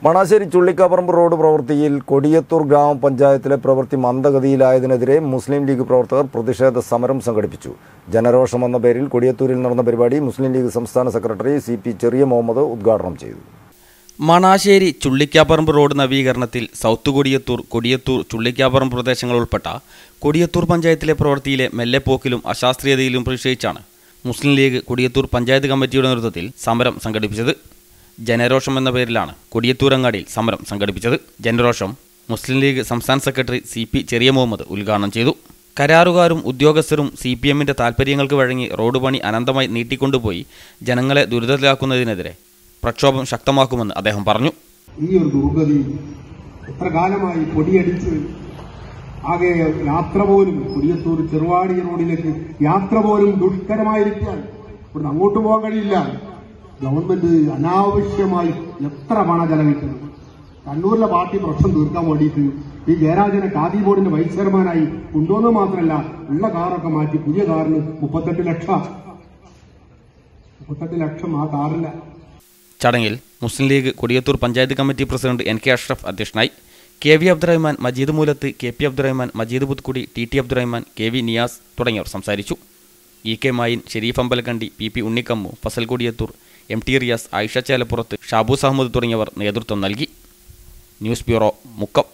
Manassery Chullikkaparamba road പ്രവൃത്തിയിൽ കൊടിയത്തൂർ ഗ്രാമപഞ്ചായത്തിലെ പ്രവൃത്തി മന്ദഗതിയിലായതിനെതിരെ മുസ്ലിം ലീഗ് പ്രവർത്തകർ പ്രതിഷേധ സമരം സംഘടിപ്പിച്ചു ജനരോഷം എന്ന പേരിൽ കൊടിയത്തൂരിൽ നടന്ന പരിപാടി മുസ്ലിം ലീഗ് സംസ്ഥാന secretary C P Cheriya Muhammad ഉദ്ഘാടനം ചെയ്തു മണാശ്ശേരി ചുള്ളിക്കാപ്പറമ്പ് റോഡ് നവീകരണത്തിൽ സൗത്ത് കൊടിയത്തൂർ കൊടിയത്തൂർ ചുള്ളിക്കാപ്പറമ്പ് പ്രദേശങ്ങൾ ഉൾപ്പെട്ട കൊടിയത്തൂർ പഞ്ചായത്തിലെ പ്രവൃത്തിയിലെ മെല്ലെപ്പോക്കിലും അശാസ്ത്രീയതയിലും പ്രതിഷേധിച്ചാണ് മുസ്ലിം ലീഗ് കൊടിയത്തൂർ പഞ്ചായത്ത് കമ്മിറ്റിയുടെ നേതൃത്വത്തിൽ സമരം സംഘടിപ്പിച്ചത് ജനരോഷം എന്ന പേരിലാണ് കൊടിയത്തൂർ അങ്ങാടിയിൽ സമരം സംഘടിപ്പിച്ചത് ജനരോഷം മുസ്ലിം ലീഗ് സംസ്ഥാന secretary C P Cheriya Muhammad ഉദ്ഘാടനം ചെയ്തു കരാറുകാരും ഉദ്യോഗസ്ഥരും സി പി എമ്മിൻ്റെ താൽപ്പര്യങ്ങൾക്ക് വഴങ്ങി റോഡ് പണി അനന്തമായി നീട്ടിക്കൊണ്ടുപോയി ജനങ്ങളെ ദുരിതത്തിലാക്കുന്നതിനെതിരെ പ്രക്ഷോഭം ശക്തമാക്കുമെന്ന് അദ്ദേഹം പറഞ്ഞു ഈ ഒരു ദുർഗതി എത്ര കാലമായി പൊടിയടിച്ച് ആകെ യാത്ര പോലും കൊടിയത്തൂർ ചെറുവാടി റോഡിലേക്ക് യാത്ര പോലും ദുഷ്കരമായിരിക്കുകയാണ് ഇവിടുന്ന് അങ്ങോട്ട് പോകാൻ കഴിയില്ല ഗവൺമെന്റ് അനാവശ്യമായി എത്ര പണം ചെലവിട്ടത് കണ്ണൂരിലെ പാർട്ടി പ്രശ്നം തീർക്കാൻ വേണ്ടിയിട്ട് ഈ ജയരാജനെ ഖാദി ബോർഡിന്റെ വൈസ് ചെയർമാനായി കൊണ്ടുവന്നത് മാത്രമല്ല ഉള്ള കാറൊക്കെ മാറ്റി പുതിയ കാറിന് മുപ്പത്തെട്ട് ലക്ഷം മുപ്പത്തെട്ട് ലക്ഷം ആ കാറില്ല ചടങ്ങിൽ Muslim League Kodiyathur panchayat committee president N K Ashraf അധ്യക്ഷനായി K V Abdurahman Majeed Moolath K P Abdurahman Majeed Puthukudi T T Abdurahman K V Niyas തുടങ്ങിയവർ സംസാരിച്ചു E K Mayin Sharif Ambalakandi P P Unnikammu Fasal Kodiyathur M T Riyas Ayesha Chelappurath Shaboos Ahammed തുടങ്ങിയവർ നേതൃത്വം നൽകി ന്യൂസ് ബ്യൂറോ മുക്കം